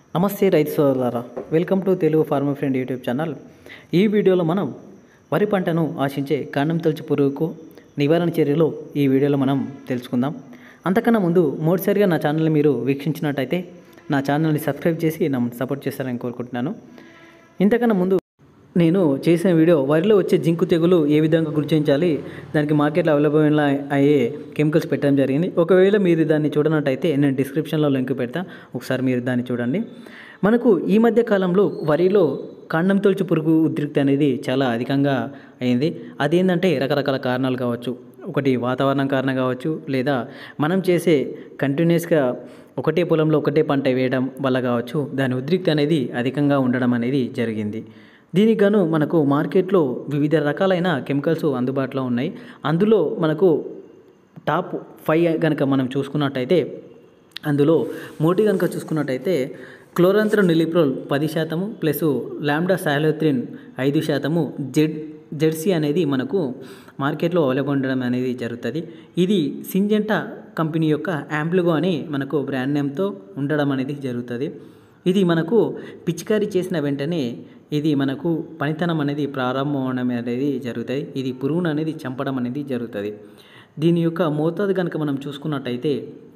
నమస్తే రైతు సోదరులారా welcome to Telugu farmer friend YouTube channel ఈ వీడియోలో మనం వరి పంటను ఆశించే కాండం తొలచి పురుగుకు నివారణ చర్యలు ఈ వీడియోలో మనం తెలుసుకుందాం అంతకన్నా ముందు మొదటిసారిగా నా ఛానల్ని మీరు వీక్షించినట్టయితే నా ఛానల్ని సబ్స్క్రైబ్ చేసి నన్ను సపోర్ట్ చేస్తారని కోరుకుంటున్నాను ఇంతకన్నా ముందు నేను చేసిన వీడియో వరిలో వచ్చే జింకు తెగులు ఏ విధంగా గుర్తించాలి దానికి మార్కెట్లో అవైలబుల్ అయ్యే కెమికల్స్ పెట్టడం జరిగింది ఒకవేళ మీరు దాన్ని చూడనట్టయితే నేను డిస్క్రిప్షన్లో లింక్ పెడతా ఒకసారి మీరు దాన్ని చూడండి మనకు ఈ మధ్య కాలంలో వరిలో కాండం తొలచి పురుగు ఉద్రిక్తి అనేది చాలా అధికంగా అయింది అదేంటంటే రకరకాల కారణాలు కావచ్చు ఒకటి వాతావరణం కారణం కావచ్చు లేదా మనం చేసే కంటిన్యూస్గా ఒకటే పొలంలో ఒకటే పంట వేయడం వల్ల కావచ్చు దాని ఉద్రిక్తి అనేది అధికంగా ఉండడం అనేది జరిగింది దీనికి గాను మనకు మార్కెట్లో వివిధ రకాలైన కెమికల్స్ అందుబాటులో ఉన్నాయి అందులో మనకు టాప్ ఫైవ్ కనుక మనం చూసుకున్నట్టయితే అందులో మోటి కనుక చూసుకున్నట్టయితే క్లోరంత్ర నిలిప్రోల్ పది శాతము ప్లస్ లాంబ్డా సాలోత్రిన్ ఐదు శాతము జెడ్ జెర్సీ అనేది మనకు మార్కెట్లో అవైలబుల్ ఉండడం అనేది జరుగుతుంది ఇది సింజెంటా కంపెనీ యొక్క యాంప్లుగో అని మనకు బ్రాండ్ నేమ్తో ఉండడం అనేది జరుగుతుంది ఇది మనకు పిచికారీ చేసిన వెంటనే ఇది మనకు పనితనం అనేది ప్రారంభం అవడం అనేది జరుగుతుంది ఇది పురుగును అనేది చంపడం అనేది జరుగుతుంది దీని యొక్క మోతాదు కనుక మనం చూసుకున్నట్టయితే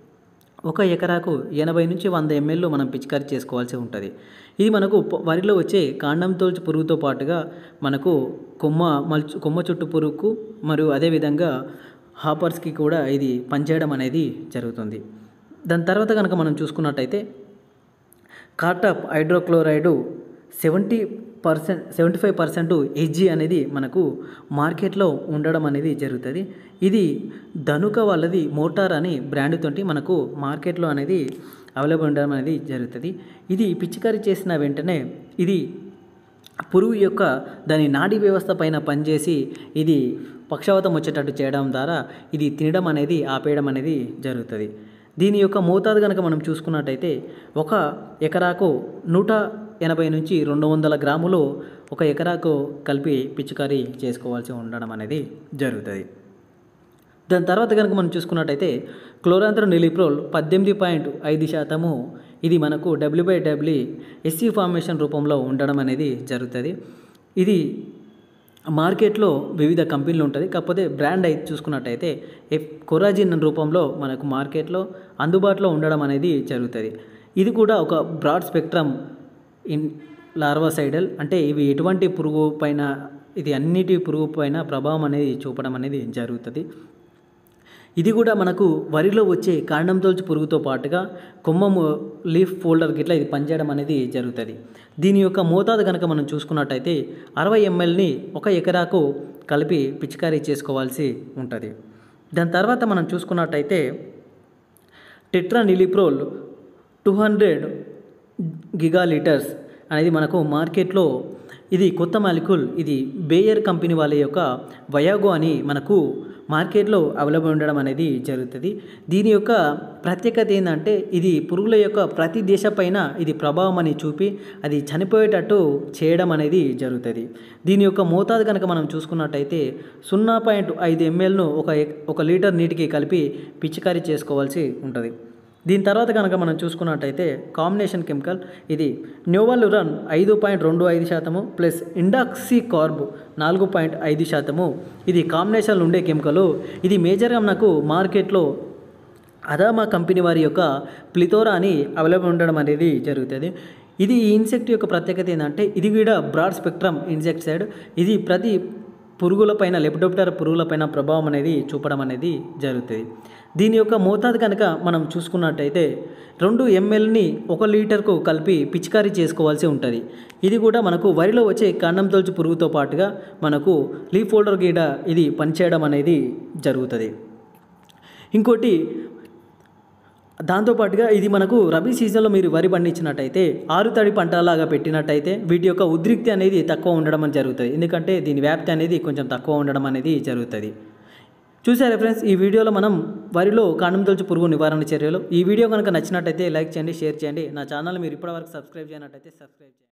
ఒక ఎకరాకు ఎనభై నుంచి వంద ఎంఎల్లో మనం పిచికారీ చేసుకోవాల్సి ఉంటుంది ఇది మనకు ప- వరిలో వచ్చే కాండం తోల్చి పురుగుతో పాటుగా మనకు కొమ్మ మల్చు కొమ్మ చుట్టు పురుగుకు మరియు అదేవిధంగా హాపర్స్కి కూడా ఇది పనిచేయడం అనేది జరుగుతుంది దాని తర్వాత కనుక మనం చూసుకున్నట్టయితే cartap hydrochloride seventy percent seventy five percent HG అనేది మనకు మార్కెట్లో ఉండడం అనేది జరుగుతుంది ఇది ధనుక వాళ్ళది మోటార్ అని బ్రాండ్ తోటి మనకు మార్కెట్లో అనేది అవైలబుల్ ఉండడం అనేది జరుగుతుంది ఇది పిచికారీ చేసిన వెంటనే ఇది పురుగు యొక్క దాని నాడీ వ్యవస్థ పైన పనిచేసి ఇది పక్షవాతం వచ్చేటట్టు చేయడం ద్వారా ఇది తినడం అనేది ఆపేయడం అనేది జరుగుతుంది దీని యొక్క మోతాదు కనుక మనం చూసుకున్నట్టయితే ఒక ఎకరాకు నూట ఎనభై నుంచి రెండు వందల గ్రాములు ఒక ఎకరాకు కలిపి పిచికారీ చేసుకోవాల్సి ఉండడం అనేది జరుగుతుంది దాని తర్వాత కనుక మనం చూసుకున్నట్టయితే క్లోరాంత్ర నిలిప్రోల్ పద్దెనిమిది పాయింట్ ఐదు శాతము ఇది మనకు W by W SC formation రూపంలో ఉండడం అనేది జరుగుతుంది ఇది మార్కెట్లో వివిధ కంపెనీలు ఉంటుంది కాకపోతే బ్రాండ్ అయితే చూసుకున్నట్టయితే ఎఫ్ కొరాజిన్ రూపంలో మనకు మార్కెట్లో అందుబాటులో ఉండడం అనేది జరుగుతుంది ఇది కూడా ఒక బ్రాడ్ స్పెక్ట్రమ్ ఇన్ లార్వాసైడల్ అంటే ఇవి ఎటువంటి పురుగు పైన ఇది అన్నిటి పురుగు పైన ప్రభావం అనేది చూపడం అనేది జరుగుతుంది ఇది కూడా మనకు వరిలో వచ్చే కాండం తోల్చి పురుగుతో పాటుగా కొమ్మము లీఫ్ ఫోల్డర్ గిట్లా ఇది పనిచేయడం అనేది జరుగుతుంది దీని యొక్క మోతాదు కనుక మనం చూసుకున్నట్టయితే అరవై ఎంఎల్ని ఒక ఎకరాకు కలిపి పిచికారీ చేసుకోవాల్సి ఉంటుంది దాని తర్వాత మనం చూసుకున్నట్టయితే tetraniliprole two hundred giga litres అనేది మనకు మార్కెట్లో ఇది కొత్త మాలిక్యూల్ ఇది బేయర్ కంపెనీ వాళ్ళ యొక్క వయాగో అని మనకు మార్కెట్లో అవైలబుల్ ఉండడం అనేది జరుగుతుంది దీని యొక్క ప్రత్యేకత ఏంటంటే ఇది పురుగుల యొక్క ప్రతి దేశ పైన ఇది ప్రభావం అని చూపి అది చనిపోయేటట్టు చేయడం అనేది జరుగుతుంది దీని యొక్క మోతాదు కనుక మనం చూసుకున్నట్టయితే సున్నా పాయింట్ ఐదు ఎంఎల్ను ఒక ఎక్- ఒక లీటర్ నీటికి కలిపి పిచికారీ చేసుకోవాల్సి ఉంటుంది దీని తర్వాత కనుక మనం చూసుకున్నట్టయితే కాంబినేషన్ కెమికల్ ఇది న్యూవలురన్ ఐదు పాయింట్ రెండు ఐదు శాతము ప్లస్ ఇండాక్సీ కార్బ్ నాలుగు పాయింట్ ఐదు శాతము ఇది కాంబినేషన్లో ఉండే కెమికల్ ఇది మేజర్గా మనకు మార్కెట్లో అదామా కంపెనీ వారి యొక్క ప్లితోరా అని అవైలబుల్ ఉండడం అనేది జరుగుతుంది ఇది ఈ ఇన్సెక్ట్ యొక్క ప్రత్యేకత ఏంటంటే ఇది కూడా బ్రాడ్ స్పెక్ట్రమ్ ఇన్సెక్టిసైడ్ ఇది ప్రతి పురుగులపైన లెప్టోప్టర్ పురుగులపైన ప్రభావం అనేది చూపడం అనేది జరుగుతుంది దీని యొక్క మోతాదు కనుక మనం చూసుకున్నట్టయితే రెండు ఎంఎల్ని ఒక లీటర్కు కలిపి పిచికారీ చేసుకోవాల్సి ఉంటుంది ఇది కూడా మనకు వరిలో వచ్చే కాండం తొలచి పురుగుతో పాటుగా మనకు లీఫ్ ఫోల్డర్ గీడ ఇది పనిచేయడం అనేది జరుగుతుంది ఇంకోటి దాంతోపాటుగా ఇది మనకు రబీ సీజన్లో మీరు వరి పండించినట్టయితే ఆరు తడి పంటలాగా పెట్టినట్టయితే వీటి యొక్క ఉద్రిక్తి అనేది తక్కువ ఉండడం అని జరుగుతుంది ఎందుకంటే దీని వ్యాప్తి అనేది కొంచెం తక్కువ ఉండడం అనేది జరుగుతుంది చూసారా ఫ్రెండ్స్ ఈ వీడియోలో మనం వరిలో కాండం తొలచి పురుగు నివారణ చర్యలు ఈ వీడియో కనుక నచ్చినట్టయితే లైక్ చేయండి షేర్ చేయండి నా ఛానల్ మీరు ఇప్పటివరకు సబ్స్క్రైబ్ చేయనట్టయితే సబ్స్క్రైబ్ చేయండి